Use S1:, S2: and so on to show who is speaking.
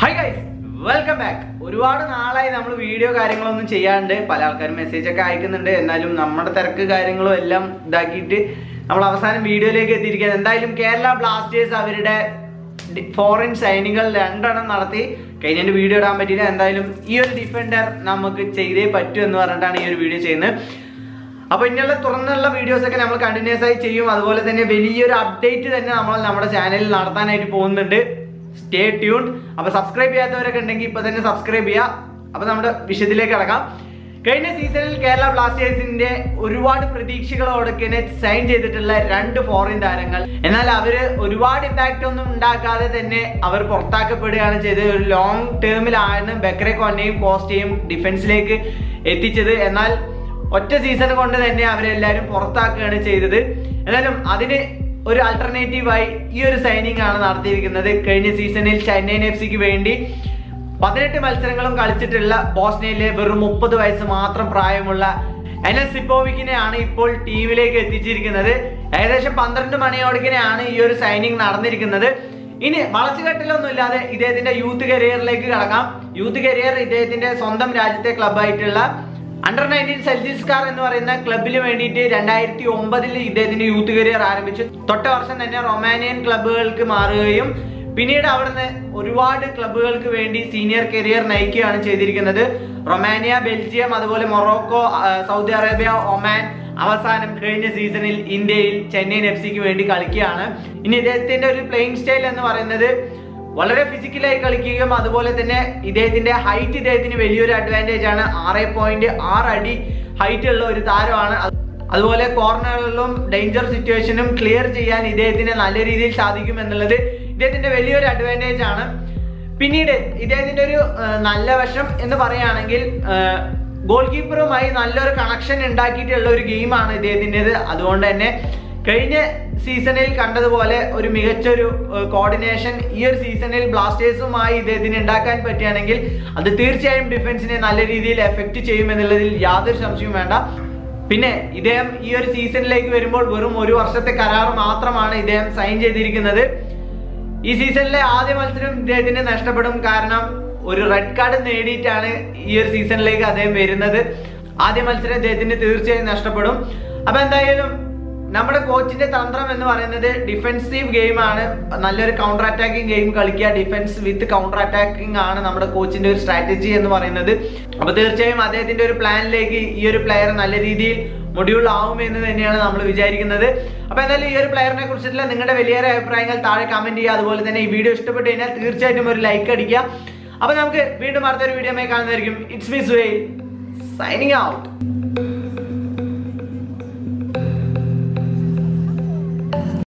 S1: hi guys welcome back ഒരുപാട് നാളായി നമ്മൾ വീഡിയോ കാര്യങ്ങളൊന്നും ചെയ്യാണ്ട് പല ആൾക്കാരും മെസ്സേജ് ഒക്കെ അയക്കുന്നുണ്ട് എന്നാലും നമ്മുടെ തിരക്ക് കാര്യങ്ങളും എല്ലാം ഇതാക്കിയിട്ട് നമ്മൾ അവസാനം വീഡിയോയിലേക്ക് എത്തിയിരിക്കുന്നത് എന്തായാലും കേരള ബ്ലാസ്റ്റേഴ്സ് അവരുടെ ഫോറിൻ സൈനികൾ രണ്ടെണ്ണം നടത്തി കഴിഞ്ഞ വീഡിയോ ഇടാൻ പറ്റിയില്ല എന്തായാലും ഈ ഒരു ഡിഫൻഡർ നമുക്ക് ചെയ്തേ പറ്റൂ എന്ന് പറഞ്ഞിട്ടാണ് ഈ ഒരു വീഡിയോ ചെയ്യുന്നത് അപ്പൊ ഇനിയുള്ള തുറന്നുള്ള വീഡിയോസ് ഒക്കെ നമ്മൾ കണ്ടിന്യൂസ് ആയി ചെയ്യും അതുപോലെ തന്നെ വലിയൊരു അപ്ഡേറ്റ് തന്നെ നമ്മൾ നമ്മുടെ ചാനലിൽ നടത്താനായിട്ട് പോകുന്നുണ്ട് സ്റ്റേ ട്യൂൺ അപ്പൊ സബ്സ്ക്രൈബ് ചെയ്യാത്തവരൊക്കെ ഉണ്ടെങ്കിൽ ഇപ്പൊ തന്നെ സബ്സ്ക്രൈബ് ചെയ്യുക അപ്പൊ നമ്മുടെ വിഷയത്തിലേക്ക് കിടക്കാം കഴിഞ്ഞ സീസണിൽ കേരള ബ്ലാസ്റ്റേഴ്സിന്റെ ഒരുപാട് പ്രതീക്ഷകളോടൊക്കെ സൈൻ ചെയ്തിട്ടുള്ള രണ്ട് ഫോറിൻ താരങ്ങൾ എന്നാൽ അവര് ഒരുപാട് ഇമ്പാക്റ്റ് ഒന്നും ഉണ്ടാക്കാതെ തന്നെ അവർ പുറത്താക്കപ്പെടുകയാണ് ചെയ്തത് ഒരു ലോങ് ടേമിലാണ് ബക്രെ കൊന്നയും കോസ്റ്റയും ഡിഫൻസിലേക്ക് എത്തിച്ചത് എന്നാൽ ഒറ്റ സീസൺ കൊണ്ട് തന്നെ അവരെല്ലാവരും പുറത്താക്കുകയാണ് ചെയ്തത് എന്നാലും അതിന് ഒരു ആൾട്ടർനേറ്റീവായി ഈ ഒരു സൈനിങ് ആണ് നടത്തിയിരിക്കുന്നത് കഴിഞ്ഞ സീസണിൽ ചെന്നൈയിൻ എഫ് സിക്ക് വേണ്ടി പതിനെട്ട് മത്സരങ്ങളും കളിച്ചിട്ടുള്ള ബോസ്നിയയിലെ വെറും മുപ്പത് വയസ്സ് മാത്രം പ്രായമുള്ള എനസ് സിപ്പോവിക്കിനെയാണ് ഇപ്പോൾ ടീമിലേക്ക് എത്തിച്ചിരിക്കുന്നത് ഏകദേശം പന്ത്രണ്ട് മണിയോടക്കിനെയാണ് ഈ ഒരു സൈനിങ് നടന്നിരിക്കുന്നത് ഇനി വളച്ചുകെട്ടലൊന്നും ഇല്ലാതെ ഇദ്ദേഹത്തിന്റെ യൂത്ത് കരിയറിലേക്ക് കടക്കാം യൂത്ത് കരിയർ ഇദ്ദേഹത്തിന്റെ സ്വന്തം രാജ്യത്തെ ക്ലബായിട്ടുള്ള അണ്ടർ നയൻറ്റീൻ സെൽജിസ്കാർ എന്ന് പറയുന്ന ക്ലബിന് വേണ്ടിയിട്ട് രണ്ടായിരത്തി ഒമ്പതിൽ ഇദ്ദേഹത്തിന്റെ യൂത്ത് കരിയർ ആരംഭിച്ചു തൊട്ട വർഷം തന്നെ റൊമാനിയൻ ക്ലബുകൾക്ക് മാറുകയും പിന്നീട് അവിടുന്ന് ഒരുപാട് ക്ലബുകൾക്ക് വേണ്ടി സീനിയർ കരിയർ നയിക്കുകയാണ് ചെയ്തിരിക്കുന്നത് റൊമാനിയ ബെൽജിയം അതുപോലെ മൊറോക്കോ ആ, സൗദി അറേബ്യ ഒമാൻ അവസാനം കഴിഞ്ഞ സീസണിൽ ഇന്ത്യയിൽ ചെന്നൈയിൻ എഫ് സിക്ക് വേണ്ടി കളിക്കുകയാണ് ഇനി ഇദ്ദേഹത്തിന്റെ ഒരു പ്ലേയിങ് സ്റ്റൈൽ എന്ന് പറയുന്നത് വളരെ ഫിസിക്കലായി കളിക്കുകയും അതുപോലെ തന്നെ ഇദ്ദേഹത്തിന്റെ ഹൈറ്റ് ഇദ്ദേഹത്തിന് വലിയൊരു അഡ്വാൻറ്റേജ് ആണ് ആറ് പോയിന്റ് ആറ് അടി ഹൈറ്റ് ഉള്ള ഒരു താരമാണ് അത് അതുപോലെ കോർണറുകളിലും ഡേഞ്ചർ സിറ്റുവേഷനും ക്ലിയർ ചെയ്യാൻ ഇദ്ദേഹത്തിന് നല്ല രീതിയിൽ സാധിക്കും എന്നുള്ളത് ഇദ്ദേഹത്തിന്റെ വലിയൊരു അഡ്വാൻറ്റേജ് ആണ് പിന്നീട് ഇദ്ദേഹത്തിന്റെ ഒരു ആ, നല്ല വശം എന്ന് പറയുകയാണെങ്കിൽ ഗോൾ കീപ്പറുമായി നല്ലൊരു കണക്ഷൻ ഉണ്ടാക്കിയിട്ടുള്ള ഒരു ഗെയിമാണ് ഇദ്ദേഹത്തിൻ്റെത് അതുകൊണ്ട് തന്നെ കഴിഞ്ഞ സീസണിൽ കണ്ടതുപോലെ ഒരു മികച്ചൊരു കോർഡിനേഷൻ ഈ ഒരു സീസണിൽ ബ്ലാസ്റ്റേഴ്സുമായി ഇദ്ദേഹത്തിന് ഉണ്ടാക്കാൻ പറ്റുകയാണെങ്കിൽ അത് തീർച്ചയായും ഡിഫൻസിനെ നല്ല രീതിയിൽ എഫക്റ്റ് ചെയ്യുമെന്നുള്ളതിൽ യാതൊരു സംശയവും വേണ്ട പിന്നെ ഇദ്ദേഹം ഈ ഒരു സീസണിലേക്ക് വരുമ്പോൾ വെറും ഒരു വർഷത്തെ കരാർ മാത്രമാണ് ഇദ്ദേഹം സൈൻ ചെയ്തിരിക്കുന്നത് ഈ സീസണിലെ ആദ്യ മത്സരം ഇദ്ദേഹത്തിന് നഷ്ടപ്പെടും കാരണം ഒരു റെഡ് കാർഡ് നേടിയിട്ടാണ് ഈ ഒരു സീസണിലേക്ക് അദ്ദേഹം വരുന്നത് ആദ്യ മത്സരം ഇദ്ദേഹത്തിന് തീർച്ചയായും നഷ്ടപ്പെടും അപ്പൊ എന്തായാലും നമ്മുടെ കോച്ചിന്റെ തന്ത്രം എന്ന് പറയുന്നത് ഡിഫെൻസീവ് ഗെയിം ആണ് നല്ലൊരു കൗണ്ടർ അറ്റാക്കിംഗ് ഗെയിം കളിക്കുക ഡിഫൻസ് വിത്ത് കൗണ്ടർ അറ്റാക്കിംഗ് ആണ് നമ്മുടെ കോച്ചിന്റെ ഒരു സ്ട്രാറ്റജി എന്ന് പറയുന്നത് അപ്പൊ തീർച്ചയായും അദ്ദേഹത്തിന്റെ ഒരു പ്ലാനിലേക്ക് ഈ ഒരു പ്ലെയർ നല്ല രീതിയിൽ മൊഡ്യൂൾ ആവും എന്ന് തന്നെയാണ് നമ്മൾ വിചാരിക്കുന്നത് അപ്പൊ എന്തായാലും ഈ ഒരു പ്ലെയറിനെ കുറിച്ചിട്ടുള്ള നിങ്ങളുടെ വലിയൊരു അഭിപ്രായങ്ങൾ താഴെ കമന്റ് ചെയ്യുക അതുപോലെ തന്നെ ഈ വീഡിയോ ഇഷ്ടപ്പെട്ട് കഴിഞ്ഞാൽ തീർച്ചയായിട്ടും ഒരു ലൈക്ക് അടിക്കുക അപ്പൊ നമുക്ക് വീണ്ടും അടുത്തൊരു വീഡിയോ കാണുന്നതായിരിക്കും it's me Suhail signing out